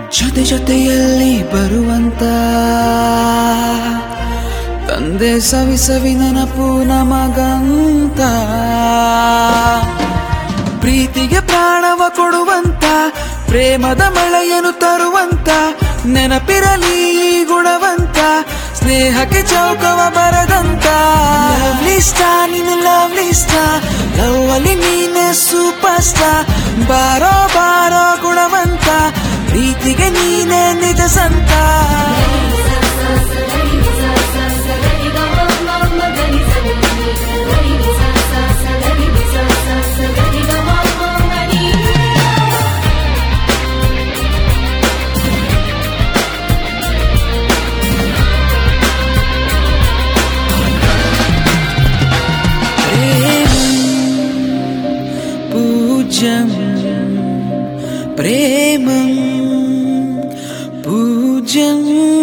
ಜೊತೆ ಜೊತೆಯಲ್ಲಿ ಬರುವಂತ ತಂದೆ ಸವಿ ಸವಿ ನೆನಪು ನಮಗಂತ ಪ್ರೀತಿಗೆ ಪ್ರಾಣವ ಕೊಡುವಂತ ಪ್ರೇಮದ ಮಳೆಯನ್ನು ತರುವಂತ ನೆನಪಿರಲಿ ಈ ಗುಣವಂತ ಸ್ನೇಹಕ್ಕೆ ಚೌಕವ ಬರದಂತ ಲವ್ಲಿ ಸ್ಟಾರ್ ನೀನು ಲವ್ಲಿ ಸ್ಟಾರ್ ಲವ್ ಅಲ್ಲಿ ನೀನೆ ಸೂಪರ್ ಸ್ಟಾರ್ ಬಾರೋ ಬಾರೋ ಗುಣವಂತ ಪ್ರೀತಿಗೆ ನೀನೆ ನಿಜ ಸಂತ पूज्यं प्रेमं पूज्यम्